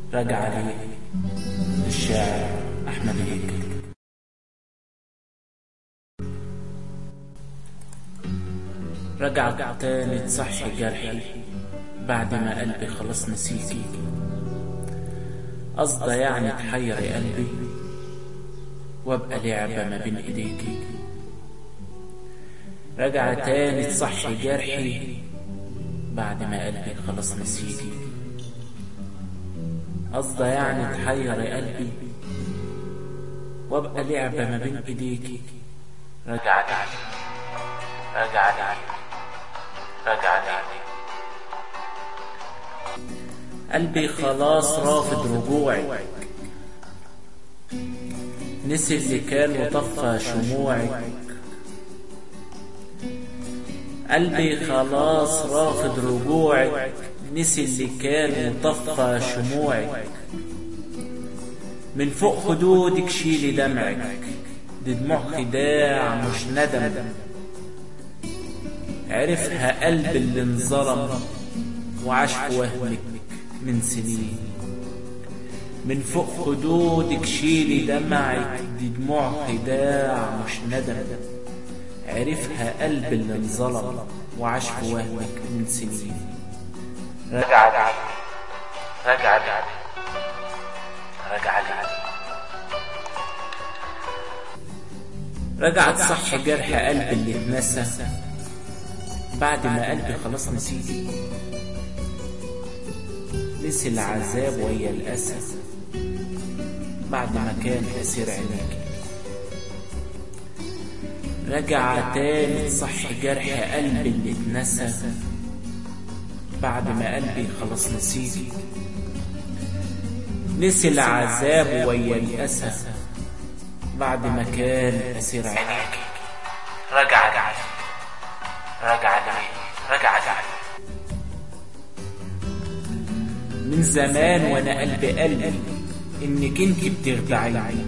رجع لي للشاعر أحمد هيكل رجع تاني تصحي جرحي بعد ما قلبي خلاص نسيكي قصده يعني تحيري قلبي وابقى لعبة ما بين ايديكي رجع تاني تصحي جرحي بعد ما قلبي خلاص نسيكي قصده يعني تحيري قلبي وابقى لعبة ما بين ايديكي رجع لي رجع لي رجع لي قلبي خلاص رافض رجوعك نسي اللي كان وطفى شموعك قلبي خلاص رافض رجوعك نسي اللي كان وطفى شموعك من فوق خدودك شيلي دمعك دي دموع خداع مش ندم عرفها قلب اللي انظلم وعاش في وهمك من سنين من فوق خدودك شيلي دمعك دي دموع خداع مش ندم عرفها قلب اللي انظلم وعاش في وهمك من سنين رجع لي رجع لي رجع لي رجعت صح جرح قلبي اللي اتنسى بعد ما قلبي خلاص نسيتي نسي العذاب ويا الأسى بعد ما كان أسير عينيك رجع تاني صح جرح قلبي اللي اتنسى بعد ما قلبي خلاص نسيتي نسي العذاب ويا الأسى بعد ما كان أسير عينيك رجع رجع رجع لي رجع لي من زمان وانا قلبي قلبي انك انت بتخدعيني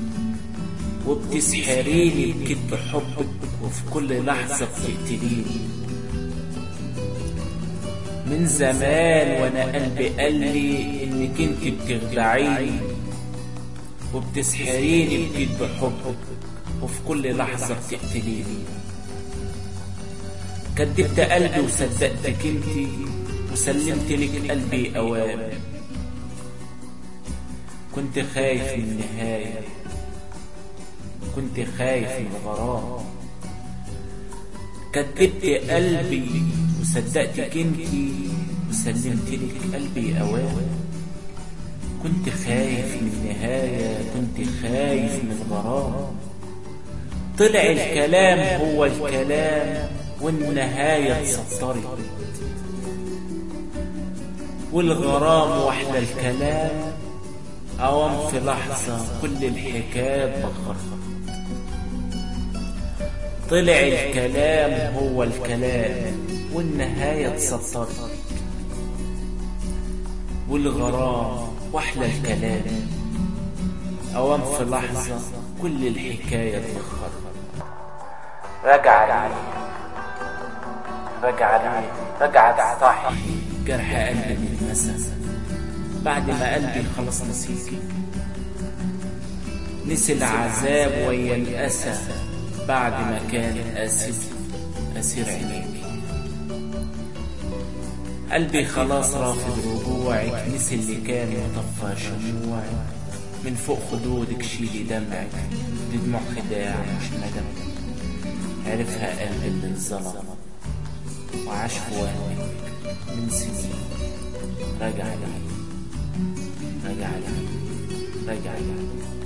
وبتسحريني بكذب حبك وفي كل لحظة بتقتليني من زمان وانا قلبي قلبي انك انت بتخدعيني وبتسحريني بكذب حبك وفي كل لحظة بتقتليني كدبت قلبي وصدقتك انت وسلمت لك قلبي اوام كنت خايف من النهاية كنت خايف من الغرام كدبت قلبي وصدقتك انت وسلمت لك قلبي اوام كنت خايف من النهاية كنت خايف من الغرام طلع الكلام هو الكلام والنهاية اتسطرت والغرام واحلى الكلام أوام في لحظة كل الحكايات بخرت طلع الكلام هو الكلام والنهاية اتسطرت والغرام واحلى الكلام أوام في لحظة كل الحكاية اتبخرت رجع لي رجع لي رجعت صاحي جرح قلبي اللي اتنسى بعد ما قلبي خلاص نسيكي نسي العذاب ويا الأسى بعد ما كان أسير أسير عينيكي قلبي خلاص رافض رجوعك نسي اللي كان وطفى شموعك من فوق خدودك شيلي دمعك دي دموع خداع مش ندم عرفها قلبي اللي انظلم وعاش في وهمك من سنين رجع لي رجع لي رجع لي